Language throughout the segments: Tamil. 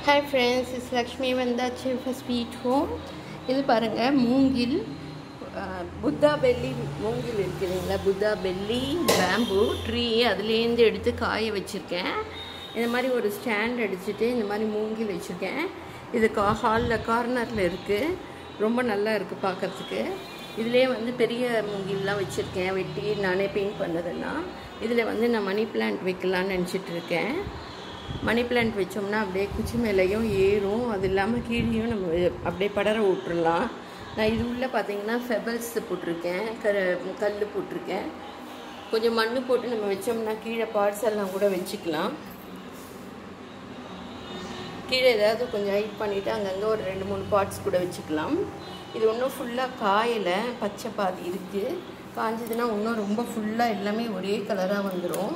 ஹாய் ஃப்ரெண்ட்ஸ் இஸ் லக்ஷ்மி வந்தாச்சு ஃபார் ஸ்வீட் ஹோம் இது பாருங்கள் மூங்கில் அஹ், புத்தா பெல்லி மூங்கில் இருக்கு இல்லைங்களா புத்தா பெல்லி பேம்பு ட்ரீ அதுலேருந்து எடுத்து காய வச்சுருக்கேன் இந்த மாதிரி ஒரு ஸ்டாண்ட் அடிச்சுட்டு இந்த மாதிரி மூங்கில் வச்சுருக்கேன் இது கா ஹாலில் கார்னரில் இருக்குது ரொம்ப நல்லா இருக்குது பார்க்கறதுக்கு இதுலேயே வந்து பெரிய மூங்கில்லாம் வச்சுருக்கேன் வெட்டி நானே பெயிண்ட் பண்ணதுன்னா இதில் வந்து நான் மணி பிளான்ட் வைக்கலான்னு நினச்சிட்டு இருக்கேன் மணி பிளான்ட் வச்சோம்னா அப்படியே குச்சி மேலேயும் ஏறும் அது இல்லாமல் கீழேயும் நம்ம அப்படியே படர விட்டுறலாம் நான் இது உள்ள பார்த்தீங்கன்னா ஃபெபல்ஸ் போட்டிருக்கேன் கர கல் போட்டிருக்கேன் கொஞ்சம் மண் போட்டு நம்ம வச்சோம்னா கீழே பார்ட்ஸ் எல்லாம் கூட வச்சுக்கலாம் கீழே ஏதாவது கொஞ்சம் ஹைட் பண்ணிவிட்டு அங்கங்கே ஒரு ரெண்டு மூணு பார்ட்ஸ் கூட வச்சுக்கலாம் இது ஒன்றும் ஃபுல்லாக காயலை பச்சை பாதி இருக்குது காஞ்சதுன்னா இன்னும் ரொம்ப ஃபுல்லாக எல்லாமே ஒரே கலராக வந்துடும்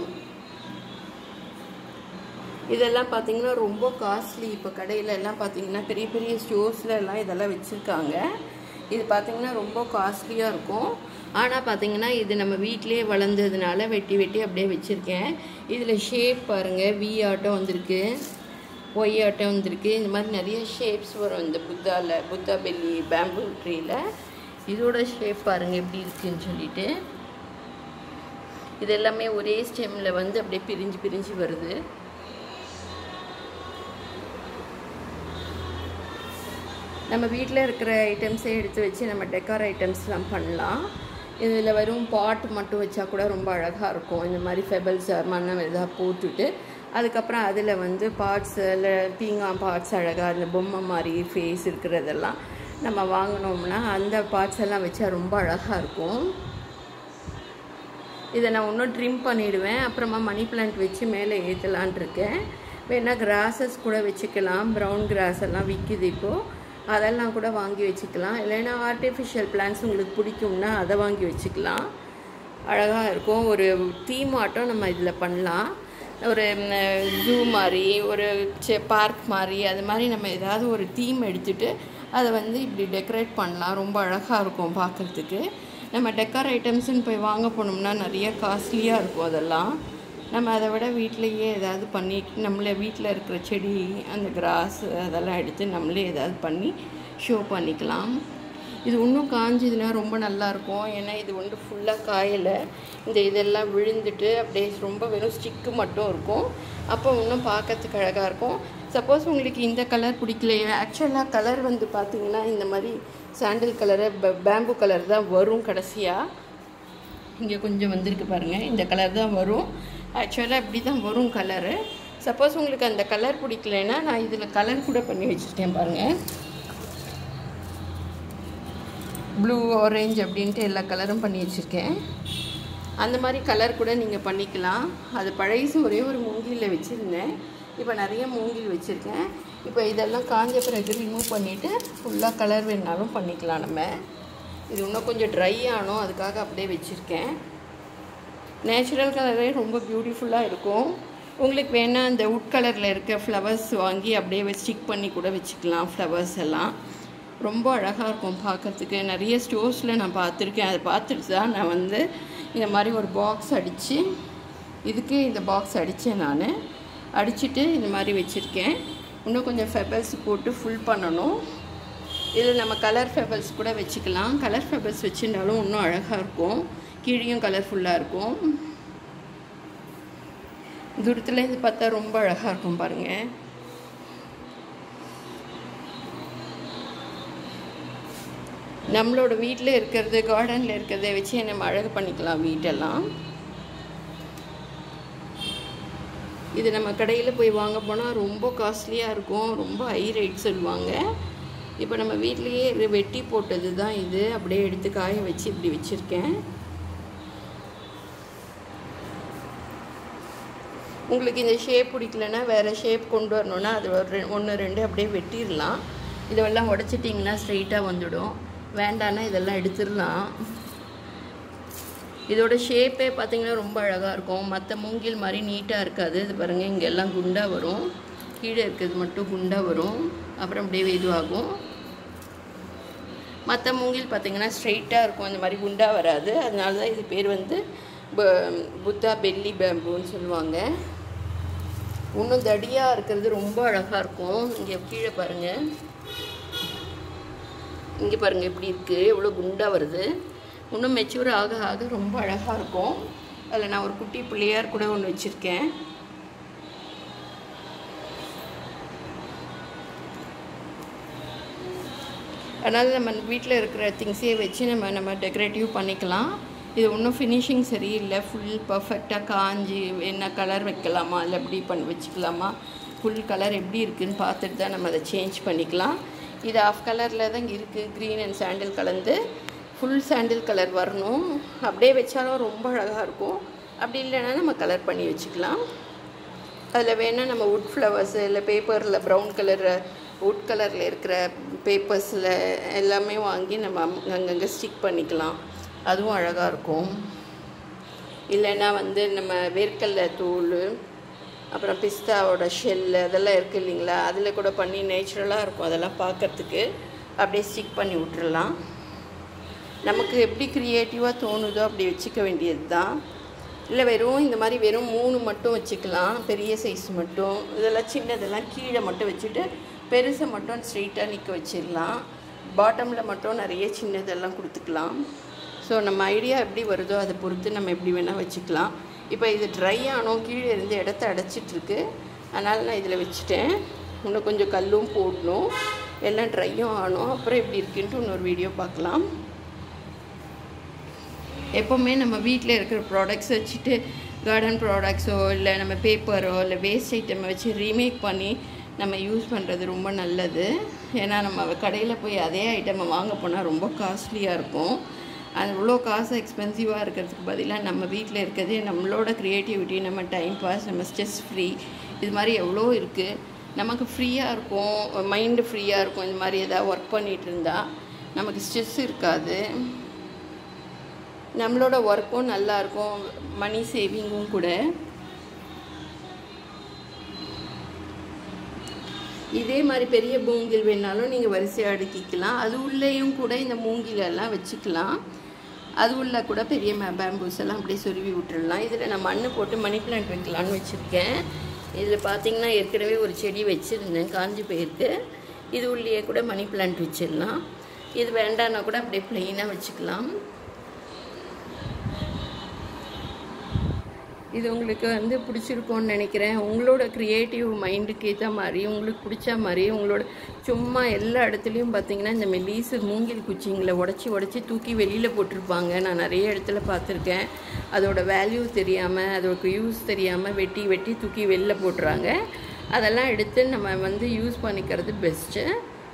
இதெல்லாம் பார்த்தீங்கன்னா ரொம்ப காஸ்ட்லி இப்போ கடையில எல்லாம் பார்த்தீங்கன்னா பெரிய பெரிய ஸ்டோர்ஸில் எல்லாம் இதெல்லாம் வச்சுருக்காங்க இது பார்த்தீங்கன்னா ரொம்ப காஸ்ட்லியாக இருக்கும் ஆனால் பார்த்தீங்கன்னா இது நம்ம வீட்டிலே வளர்ந்ததுனால வெட்டி வெட்டி அப்படியே வச்சுருக்கேன் இதில் ஷேப் பாருங்கள் வி ஆட்டம் வந்திருக்கு ஒய் ஆட்டம் வந்திருக்கு இந்த மாதிரி நிறைய ஷேப்ஸ் வரும் இந்த புத்தாவில் புத்தா பெல்லி பேம்பு ட்ரீயில் இதோட ஷேப் பாருங்கள் எப்படி இருக்குன்னு சொல்லிட்டு இது எல்லாமே ஒரே ஸ்டெம்மில் வந்து அப்படியே பிரிஞ்சு பிரிஞ்சு வருது நம்ம வீட்டில் இருக்கிற ஐட்டம்ஸே எடுத்து வச்சு நம்ம டெக்கார் ஐட்டம்ஸ்லாம் பண்ணலாம் இதில் வெறும் பாட் மட்டும் வச்சா கூட ரொம்ப அழகாக இருக்கும் இந்த மாதிரி ஃபெபல்ஸ் மண்ணை இதாக போட்டுட்டு அதுக்கப்புறம் அதில் வந்து பார்ட்ஸ் இல்லை பீங்கான் பார்ட்ஸ் அழகாக இந்த பொம்மை மாதிரி ஃபேஸ் இருக்கிறதெல்லாம் நம்ம வாங்கினோம்னா அந்த பார்ட்ஸ் எல்லாம் வச்சா ரொம்ப அழகாக இருக்கும் இதை நான் இன்னும் ட்ரிம் பண்ணிவிடுவேன் அப்புறமா மணி பிளான்ட் வச்சு மேலே ஏற்றலான் இருக்கேன் வேணால் கிராஸஸ் கூட வச்சுக்கலாம் ப்ரௌன் கிராஸ் எல்லாம் விற்கிது இப்போது அதெல்லாம் கூட வாங்கி வச்சுக்கலாம் இல்லைன்னா ஆர்டிஃபிஷியல் பிளான்ஸ் உங்களுக்கு பிடிக்கும்னா அதை வாங்கி வச்சுக்கலாம் அழகாக இருக்கும் ஒரு தீம் ஆட்டம் நம்ம இதில் பண்ணலாம் ஒரு ஜூ மாதிரி ஒரு பார்க் மாதிரி அது மாதிரி நம்ம ஏதாவது ஒரு தீம் எடுத்துகிட்டு அதை வந்து இப்படி டெக்கரேட் பண்ணலாம் ரொம்ப அழகாக இருக்கும் பார்க்குறதுக்கு நம்ம டெக்கர் ஐட்டம்ஸ்னு போய் வாங்க போனோம்னா நிறைய காஸ்ட்லியாக இருக்கும் அதெல்லாம் நம்ம அதை விட வீட்டிலையே ஏதாவது பண்ணி நம்மளே வீட்டில் இருக்கிற செடி அந்த கிராஸ் அதெல்லாம் எடுத்து நம்மளே ஏதாவது பண்ணி ஷோ பண்ணிக்கலாம் இது இன்னும் காஞ்சதுன்னா ரொம்ப நல்லாயிருக்கும் ஏன்னா இது வந்து ஃபுல்லாக காயலை இந்த இதெல்லாம் விழுந்துட்டு அப்படியே ரொம்ப வெறும் ஸ்டிக்கு மட்டும் இருக்கும் அப்போ இன்னும் பார்க்கறதுக்கு அழகாக இருக்கும் சப்போஸ் உங்களுக்கு இந்த கலர் பிடிக்கலையே ஆக்சுவலாக கலர் வந்து பார்த்தீங்கன்னா இந்த மாதிரி சாண்டில் கலரு பேம்பு கலர் தான் வரும் கடைசியாக இங்கே கொஞ்சம் வந்திருக்கு பாருங்கள் இந்த கலர் தான் வரும் ஆக்சுவலாக இப்படி தான் வரும் கலரு சப்போஸ் உங்களுக்கு அந்த கலர் பிடிக்கலைன்னா நான் இதில் கலர் கூட பண்ணி வச்சுருக்கேன் பாருங்கள் ப்ளூ ஆரேஞ்ச் அப்படின்ட்டு எல்லா கலரும் பண்ணி வச்சுருக்கேன் அந்த மாதிரி கலர் கூட நீங்கள் பண்ணிக்கலாம் அது பழையசு ஒரே ஒரு மூங்கிலில் வச்சுருந்தேன் இப்போ நிறைய மூங்கில் வச்சுருக்கேன் இப்போ இதெல்லாம் காஞ்ச பிறகு ரிமூவ் பண்ணிவிட்டு ஃபுல்லாக கலர் வேணாலும் பண்ணிக்கலாம் நம்ம இது இன்னும் கொஞ்சம் ட்ரை ஆனோம் அதுக்காக அப்படியே வச்சுருக்கேன் நேச்சுரல் கலரே ரொம்ப பியூட்டிஃபுல்லாக இருக்கும் உங்களுக்கு வேணால் அந்த உட் கலரில் இருக்க ஃப்ளவர்ஸ் வாங்கி அப்படியே ஸ்டிக் பண்ணி கூட வச்சுக்கலாம் ஃப்ளவர்ஸ் எல்லாம் ரொம்ப அழகாக இருக்கும் பார்க்கறதுக்கு நிறைய ஸ்டோர்ஸில் நான் பார்த்துருக்கேன் அதை பார்த்துட்டு தான் நான் வந்து இந்த மாதிரி ஒரு பாக்ஸ் அடித்து இதுக்கு இந்த பாக்ஸ் அடித்தேன் நான் அடிச்சுட்டு இந்த மாதிரி வச்சுருக்கேன் இன்னும் கொஞ்சம் ஃபெபல்ஸ் போட்டு ஃபுல் பண்ணணும் இதில் நம்ம கலர் ஃபெபல்ஸ் கூட வச்சுக்கலாம் கலர் ஃபெபல்ஸ் வச்சுருந்தாலும் இன்னும் அழகாக இருக்கும் கீழேயும் கலர்ஃபுல்லாக இருக்கும் தூரத்தில் இது பார்த்தா ரொம்ப அழகாக இருக்கும் பாருங்கள் நம்மளோட வீட்டில் இருக்கிறது கார்டனில் இருக்கிறத வச்சு நம்ம அழகு பண்ணிக்கலாம் வீட்டெல்லாம் இது நம்ம கடையில் போய் வாங்க போனால் ரொம்ப காஸ்ட்லியாக இருக்கும் ரொம்ப ஹை ரேட் சொல்லுவாங்க இப்போ நம்ம வீட்லேயே இது வெட்டி போட்டது தான் இது அப்படியே எடுத்து காய வச்சு இப்படி வச்சுருக்கேன் உங்களுக்கு இந்த ஷேப் பிடிக்கலன்னா வேறு ஷேப் கொண்டு வரணுன்னா அது ஒரு ரெ ஒன்று ரெண்டு அப்படியே வெட்டிடலாம் இதெல்லாம் உடச்சிட்டிங்கன்னா ஸ்ட்ரெயிட்டாக வந்துடும் வேண்டான்னா இதெல்லாம் எடுத்துடலாம் இதோட ஷேப்பே பார்த்தீங்கன்னா ரொம்ப அழகாக இருக்கும் மற்ற மூங்கில் மாதிரி நீட்டாக இருக்காது இது பாருங்கள் இங்கே எல்லாம் குண்டாக வரும் கீழே இருக்கிறது மட்டும் குண்டாக வரும் அப்புறம் அப்படியே இதுவாகும் மற்ற மூங்கில் பார்த்தீங்கன்னா ஸ்ட்ரெயிட்டாக இருக்கும் இந்த மாதிரி குண்டாக வராது அதனால தான் இது பேர் வந்து ப- புத்தா பெல்லி பேம்புன்னு சொல்லுவாங்க இன்னும் தடியாக இருக்கிறது ரொம்ப அழகாக இருக்கும் இங்கே கீழே பாருங்கள் இங்கே பாருங்கள் எப்படி இருக்குது எவ்வளோ குண்டாக வருது இன்னும் மெச்சூர் ஆக ஆக ரொம்ப அழகாக இருக்கும் அதில் நான் ஒரு குட்டி பிள்ளையார் கூட ஒன்று வச்சுருக்கேன் அதனால் நம்ம வீட்டில் இருக்கிற திங்ஸையே வச்சு நம்ம நம்ம டெக்கரேட்டிவ் பண்ணிக்கலாம் இது ஒன்றும் ஃபினிஷிங் சரியில்லை ஃபுல் பர்ஃபெக்டாக காஞ்சி என்ன கலர் வைக்கலாமா இல்லை எப்படி பண்ணி வச்சுக்கலாமா ஃபுல் கலர் எப்படி இருக்குதுன்னு பார்த்துட்டு தான் நம்ம அதை சேஞ்ச் பண்ணிக்கலாம் இது ஆஃப் கலரில் தான் இருக்குது க்ரீன் அண்ட் சாண்டில் கலந்து ஃபுல் சாண்டில் கலர் வரணும் அப்படியே வச்சாலும் ரொம்ப அழகாக இருக்கும் அப்படி இல்லைன்னா நம்ம கலர் பண்ணி வச்சுக்கலாம் அதில் வேணால் நம்ம வுட் ஃப்ளவர்ஸு இல்லை பேப்பரில் ப்ரௌன் கலர் வுட் கலரில் இருக்கிற பேப்பர்ஸில் எல்லாமே வாங்கி நம்ம அங்கங்கே ஸ்டிக் பண்ணிக்கலாம் அதுவும் அழகாக இருக்கும் இல்லைன்னா வந்து நம்ம வேர்க்கடல தூள் அப்புறம் பிஸ்தாவோட ஷெல்லு அதெல்லாம் இருக்குது இல்லைங்களா அதில் கூட பண்ணி நேச்சுரலாக இருக்கும் அதெல்லாம் பார்க்குறதுக்கு அப்படியே ஸ்டிக் பண்ணி விட்டுறலாம் நமக்கு எப்படி க்ரியேட்டிவாக தோணுதோ அப்படி வச்சுக்க வேண்டியது தான் இல்லை வெறும் இந்த மாதிரி வெறும் மூணு மட்டும் வச்சுக்கலாம் பெரிய சைஸ் மட்டும் இதெல்லாம் சின்னதெல்லாம் கீழே மட்டும் வச்சுட்டு பெருசை மட்டும் ஸ்ட்ரெயிட்டாக நிற்க வச்சிடலாம் பாட்டமில் மட்டும் நிறைய சின்னதெல்லாம் கொடுத்துக்கலாம் ஸோ நம்ம ஐடியா எப்படி வருதோ அதை பொறுத்து நம்ம எப்படி வேணால் வச்சுக்கலாம் இப்போ இது ட்ரை ஆனோம் கீழே இருந்து இடத்த அடைச்சிட்ருக்கு அதனால் நான் இதில் வச்சுட்டேன் இன்னும் கொஞ்சம் கல்லும் போடணும் எல்லாம் ட்ரையும் ஆனோம் அப்புறம் எப்படி இருக்குன்ட்டு இன்னொரு வீடியோ பார்க்கலாம் எப்போவுமே நம்ம வீட்டில் இருக்கிற ப்ராடக்ட்ஸ் வச்சுட்டு கார்டன் ப்ராடக்ட்ஸோ இல்லை நம்ம பேப்பரோ இல்லை வேஸ்ட் ஐட்டமை வச்சு ரீமேக் பண்ணி நம்ம யூஸ் பண்ணுறது ரொம்ப நல்லது ஏன்னா நம்ம கடையில் போய் அதே ஐட்டமை வாங்க போனால் ரொம்ப காஸ்ட்லியாக இருக்கும் அது இவ்வளோ காசு எக்ஸ்பென்சிவாக இருக்கிறதுக்கு பதிலாக நம்ம வீட்டில் இருக்கிறதே நம்மளோட க்ரியேட்டிவிட்டி நம்ம டைம் பாஸ் நம்ம ஸ்ட்ரெஸ் ஃப்ரீ இது மாதிரி எவ்வளோ இருக்குது நமக்கு ஃப்ரீயாக இருக்கும் மைண்டு ஃப்ரீயாக இருக்கும் இந்த மாதிரி எதாவது ஒர்க் பண்ணிகிட்டு இருந்தால் நமக்கு ஸ்ட்ரெஸ் இருக்காது நம்மளோட ஒர்க்கும் நல்லாயிருக்கும் மணி சேவிங்கும் கூட இதே மாதிரி பெரிய மூங்கில் வேணாலும் நீங்கள் வரிசையாக அடுக்கிக்கலாம் அது உள்ளேயும் கூட இந்த மூங்கிலெல்லாம் வச்சுக்கலாம் அது உள்ள கூட பெரிய பேம்பூஸ் எல்லாம் அப்படியே சொருவி விட்டுடலாம் இதில் நான் மண் போட்டு மணி பிளான்ட் வைக்கலான்னு வச்சுருக்கேன் இதில் பார்த்தீங்கன்னா ஏற்கனவே ஒரு செடி வச்சுருந்தேன் காஞ்சி போயிருக்கு இது உள்ளே கூட மணி பிளான்ட் வச்சிடலாம் இது வேண்டான்னா கூட அப்படியே ப்ளெயினாக வச்சுக்கலாம் இது உங்களுக்கு வந்து பிடிச்சிருக்கோன்னு நினைக்கிறேன் உங்களோட க்ரியேட்டிவ் மைண்டுக்கு ஏற்ற மாதிரி உங்களுக்கு பிடிச்ச மாதிரி உங்களோட சும்மா எல்லா இடத்துலையும் பார்த்தீங்கன்னா இந்த மெல்லீஸு மூங்கில் குச்சிங்களை உடச்சி உடச்சி தூக்கி வெளியில் போட்டிருப்பாங்க நான் நிறைய இடத்துல பார்த்துருக்கேன் அதோட வேல்யூ தெரியாமல் அதோட யூஸ் தெரியாமல் வெட்டி வெட்டி தூக்கி வெளில போட்டுறாங்க அதெல்லாம் எடுத்து நம்ம வந்து யூஸ் பண்ணிக்கிறது பெஸ்ட்டு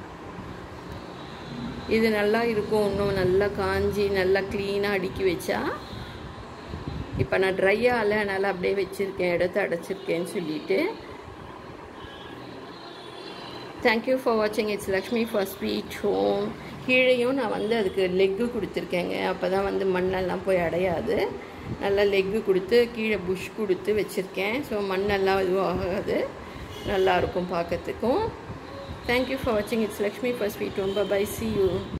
இது நல்லா இருக்கும் இன்னும் நல்லா காஞ்சி நல்லா க்ளீனாக அடுக்கி வச்சா இப்போ நான் ட்ரையாக அதனால் அப்படியே வச்சுருக்கேன் இடத்த அடைச்சிருக்கேன்னு சொல்லிட்டு தேங்க்யூ ஃபார் வாட்சிங் it's Lakshmi for sweet home கீழேயும் நான் வந்து அதுக்கு லெக்கு கொடுத்துருக்கேங்க அப்போ தான் வந்து மண்ணெல்லாம் போய் அடையாது நல்லா லெக்கு கொடுத்து கீழே புஷ் கொடுத்து வச்சுருக்கேன் ஸோ மண்ணெல்லாம் இதுவும் ஆகாது நல்லாயிருக்கும் பார்க்கறதுக்கும் தேங்க்யூ ஃபார் வாட்சிங் it's Lakshmi for sweet home bye see you